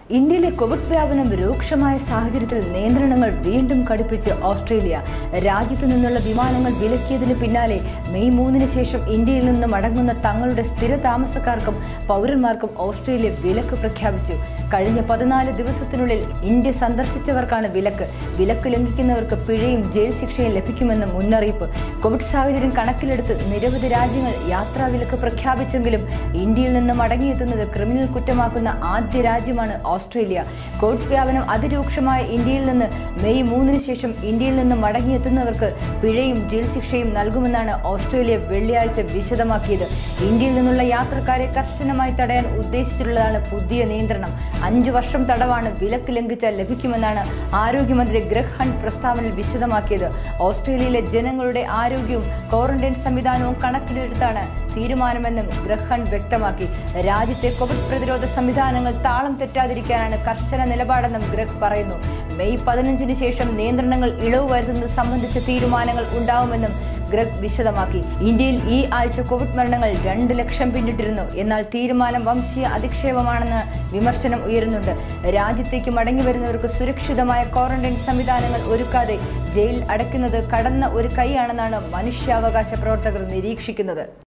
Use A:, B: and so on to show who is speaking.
A: ഇന്ത്യയിലെ കോവിഡ് വ്യാപനം രൂക്ഷമായ സാഹചര്യത്തിൽ നിയന്ത്രണങ്ങൾ വീണ്ടും കടുപ്പിച്ച് ഓസ്ട്രേലിയ രാജ്യത്തു നിന്നുള്ള വിമാനങ്ങൾ വിലക്കിയതിന് പിന്നാലെ മെയ് മൂന്നിന് ശേഷം ഇന്ത്യയിൽ നിന്ന് മടങ്ങുന്ന തങ്ങളുടെ സ്ഥിര താമസക്കാർക്കും പൗരന്മാർക്കും ഓസ്ട്രേലിയ വിലക്ക് പ്രഖ്യാപിച്ചു കഴിഞ്ഞ പതിനാല് ദിവസത്തിനുള്ളിൽ ഇന്ത്യ സന്ദർശിച്ചവർക്കാണ് വിലക്ക് വിലക്ക് ലംഘിക്കുന്നവർക്ക് പിഴയും ജയിൽ ശിക്ഷയും ലഭിക്കുമെന്ന് മുന്നറിയിപ്പ് കോവിഡ് സാഹചര്യം കണക്കിലെടുത്ത് നിരവധി രാജ്യങ്ങൾ യാത്രാ വിലക്ക് പ്രഖ്യാപിച്ചെങ്കിലും ഇന്ത്യയിൽ നിന്ന് മടങ്ങിയെത്തുന്നത് ക്രിമിനൽ കുറ്റമാക്കുന്ന ആദ്യ രാജ്യമാണ് ഓസ്ട്രേലിയ കോവിഡ് വ്യാപനം അതിരൂക്ഷമായ ഇന്ത്യയിൽ നിന്ന് മെയ് മൂന്നിന് ശേഷം ഇന്ത്യയിൽ നിന്ന് മടങ്ങിയെത്തുന്നവർക്ക് പിഴയും ജയിൽ ശിക്ഷയും നൽകുമെന്നാണ് ഓസ്ട്രേലിയ വെള്ളിയാഴ്ച വിശദമാക്കിയത് ഇന്ത്യയിൽ നിന്നുള്ള യാത്രക്കാരെ കർശനമായി തടയാൻ ഉദ്ദേശിച്ചിട്ടുള്ളതാണ് പുതിയ നിയന്ത്രണം അഞ്ചു വർഷം തടവാണ് വിലക്ക് ലംഘിച്ചാൽ ലഭിക്കുമെന്നാണ് ആരോഗ്യമന്ത്രി ഗ്രഗ് ഹണ്ട് പ്രസ്താവനയിൽ വിശദമാക്കിയത് ഓസ്ട്രേലിയയിലെ ജനങ്ങളുടെ ആരോഗ്യവും ക്വാറന്റൈൻ സംവിധാനവും കണക്കിലെടുത്താണ് തീരുമാനമെന്നും ഗ്രഗ് ഹണ്ട് വ്യക്തമാക്കി രാജ്യത്തെ കോവിഡ് പ്രതിരോധ സംവിധാനങ്ങൾ താളം തെറ്റാതിരിക്കാനാണ് കർശന നിലപാടെന്നും ഗ്രഗ് പറയുന്നു മെയ് പതിനഞ്ചിന് ശേഷം നിയന്ത്രണങ്ങൾ ഇളവ് വരുത്തുന്നത് സംബന്ധിച്ച തീരുമാനങ്ങൾ ഉണ്ടാവുമെന്നും ഗ്രഗ് വിശദമാക്കി ഇന്ത്യയിൽ ഈ ആഴ്ച കോവിഡ് മരണങ്ങൾ രണ്ട് ലക്ഷം പിന്നിട്ടിരുന്നു എന്നാൽ തീരുമാനം വംശീയ അധിക്ഷേപമാണെന്ന് വിമർശനം ഉയരുന്നുണ്ട് രാജ്യത്തേക്ക് മടങ്ങി വരുന്നവർക്ക് സുരക്ഷിതമായ ക്വാറന്റൈൻ സംവിധാനങ്ങൾ ഒരുക്കാതെ ജയിൽ അടയ്ക്കുന്നത് കടന്ന ഒരു കൈയാണെന്നാണ് മനുഷ്യാവകാശ പ്രവർത്തകർ നിരീക്ഷിക്കുന്നത്